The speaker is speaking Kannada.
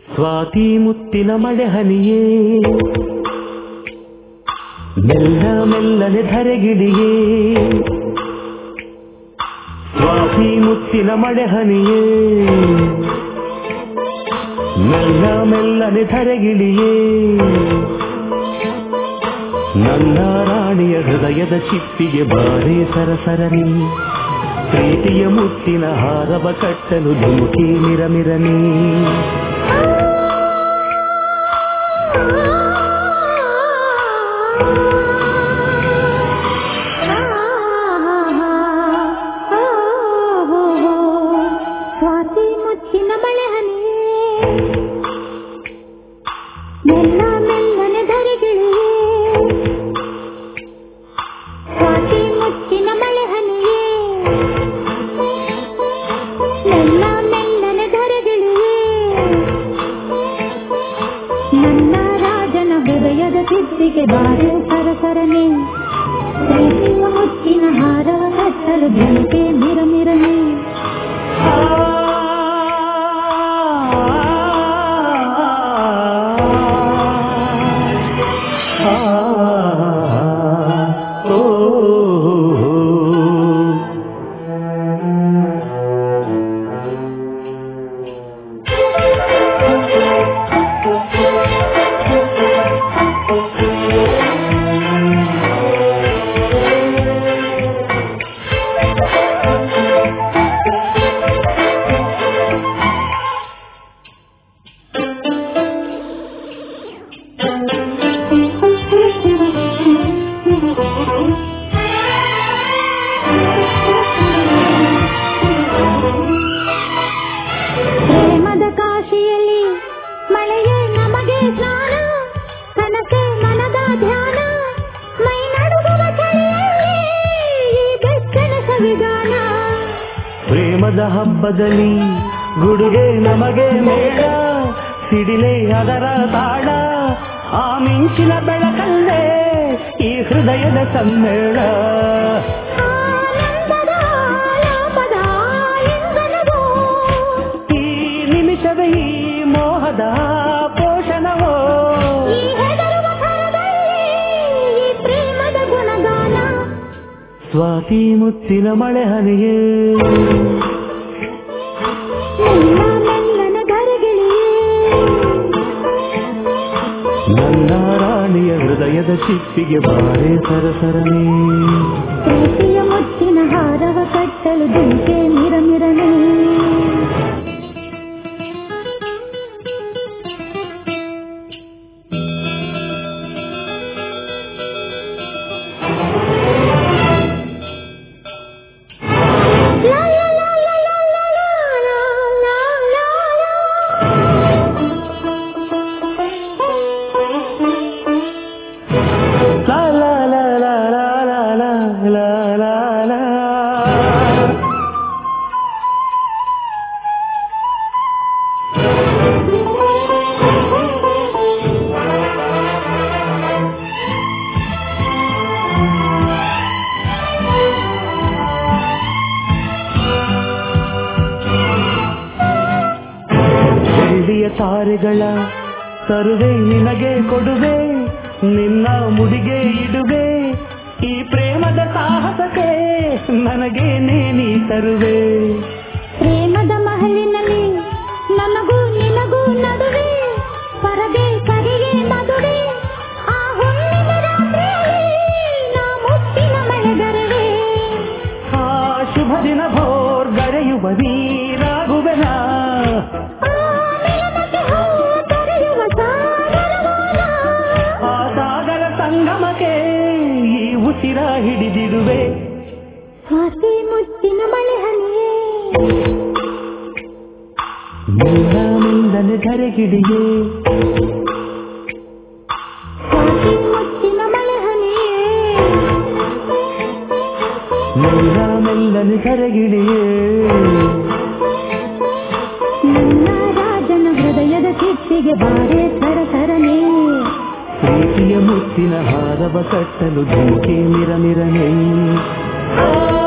ಸ್ವಾತಿ ಮುತ್ತಿನ ಮಳೆ ಹನಿಯೇ ಮೆಲ್ಲ ಮೆಲ್ಲನೆ ಧರೆಗಿಳಿಯೇ ಸ್ವಾತಿ ಮುತ್ತಿನ ಮಳೆ ಹನಿಯೇ ಮೆಲ್ಲ ಮೆಲ್ಲನೆ ಧರೆಗಿಳಿಯೇ ನನ್ನ ರಾಣಿಯ ಹೃದಯದ ಚಿಪ್ಪಿಗೆ ಬಾರೇ ಸರಸರನಿ ಪ್ರೀತಿಯ ಮುತ್ತಿನ ಹಾರವ ಕಟ್ಟಲು ಧುಮುಕಿ ಮಿರಮಿರನಿ ಸ್ವಾತಿ ಮುಚ್ಚಿನ ಮಳೆ ಹನಿಯೇ ಮೆಲ್ಲ ಮೆಲ್ಲನೆ ಧರೆಗಿಳಿಯೇ ಸ್ವಾತಿ ಮುಚ್ಚಿನ ಮಳೆ ಹನಿಯೇ ಮೆಲ್ಲ ಮೆಲ್ಲನೆ ಧರೆಗಿಳಿಯೇ ನನ್ನ ರಾಜನ ಹೃದಯದ ತಿದ್ದಿಗೆ ಬಾರೆ ಸರಸರನೆ ಪ್ರೀತಿಯ ಮುಚ್ಚಿನ ಹಾರವ ಕಟ್ಟಲು ಜನತೆ ಮಿರಮಿರನೆ ಪ್ರೇಮದ ಕಾಶಿಯಲ್ಲಿ ಮಳೆಯೇ ನಮಗೆ ಸ್ನಾನ ಕನಸೆ ಮನದ ಧ್ಯಾನ ಮೈ ನಡುಗುವ ಚಳಿಯಲ್ಲಿ ಈ ಬೆಚ್ಚನ ಸವಿಗಾನ ಪ್ರೇಮದ ಹಬ್ಬದಲ್ಲಿ ಗುಡುಗೆ ನಮಗೆ ಮೇಳ ಸಿಡಿಲೆ ಅದರ ತಾಳ ಆ ಮಿಂಚಿನ ಬೆಳಕಲ್ಲೇ ಈ ಹೃದಯದ ಸಮ್ಮೇಳ ಆನಂದದ ಆಲಾಪದ ಇಂಧನವೋ ಈ ನಿಮಿಷದ ಈ ಮೋಹದ ಪೋಷಣವೋ ಈ ಹೆದರುವ ಥರದಲ್ಲಿ ಈ ಪ್ರೇಮದ ಗುಣಗಾನ ಸ್ವಾತಿ ಮುತ್ತಿನ ಮಳೆ ಹನಿಯೇ ಮೆಲ್ಲ ಮೆಲ್ಲನ ಧರೆಗಿಳಿಯೇ ನನ್ನ ರಾಣಿಯ ಹೃದಯದ ಚಿಪ್ಪಿಗೆ ಬಾರೆ ಸರಸರನೇ ಪ್ರೀತಿಯ ಮುಚ್ಚಿನ ಹಾರವ ಕಟ್ಟಲು ದುಂಕೆ ಮಿರಮಿರನೆ ಲಾ ಲಾ ಲಾ ಲಾ ಲಾ ಲಾ ಲಾ ಲಾ ಲಾ ಲಾ ಲಾ ಲಾ ಲಾ ಲಾ ಲಾ ಲಾ ಲಾ ಲಾ ಲಾ ಬೆಳ್ಳಿಯ ತಾರೆಗಳ ತರುವೆ ನಿನಗೆ ಕೊಡುವೆ ನಿನ್ನ ಮುಡಿಗೆ ಇಡುವೆ ಈ ಪ್ರೇಮದ ಸಾಹಸಕ್ಕೆ ನನಗೆ ನೀ ತರುವೆ ಪ್ರೇಮದ ಮಹಲಿನಲ್ಲಿ ನನಗೂ ನಿನಗೂ ನಡುವೆ ಪರದೆ ಕರಿಗೆ ಮದುವೆ ಆ ಹುಣ್ಣಿಮೆ ರಾತ್ರಿಯಲ್ಲಿ ನಾ ಮುತ್ತಿನ ಮಳೆಗರವೇ ಆ ಶುಭ ದಿನ ಭೋರ್ ಗರೆಯುವ ನೀರಾಗುವೆನ ಆ ಮಿಲನಕ್ಕೆ ಹೂ ತೊರೆಯುವ ಸಾಗರವಾನ. ಆ ಸಾಗರ ಸಂಗಮಕ್ಕೆ ಈ ಉಸಿರ ಹಿಡಿದಿರುವೆ ಸ್ವಾತಿ ಮುತ್ತಿನ ಮಳೆ ಹನಿಯೇ ಮೆಲ್ಲ ಮೆಲ್ಲನೆ ಧರೆಗಿಡಿಯೇ ಸ್ವಾತಿ ಮುತ್ತಿನ ಮಳೆ ಹನಿಯೇ ಮೆಲ್ಲ ಮೆಲ್ಲನೆ ಧರೆಗಿಡಿಯೇ ನನ್ನ ರಾಜನ ಹೃದಯದ ಕಿಚ್ಚಿಗೆ ಬಾರೆ ಸರಸರನೇ ಪ್ರೀತಿಯ ಮುತ್ತಿನ ಹಾರವ ಕಟ್ಟಲು ಧುಮುಕಿ ಮಿರಮಿರನೆ ಆ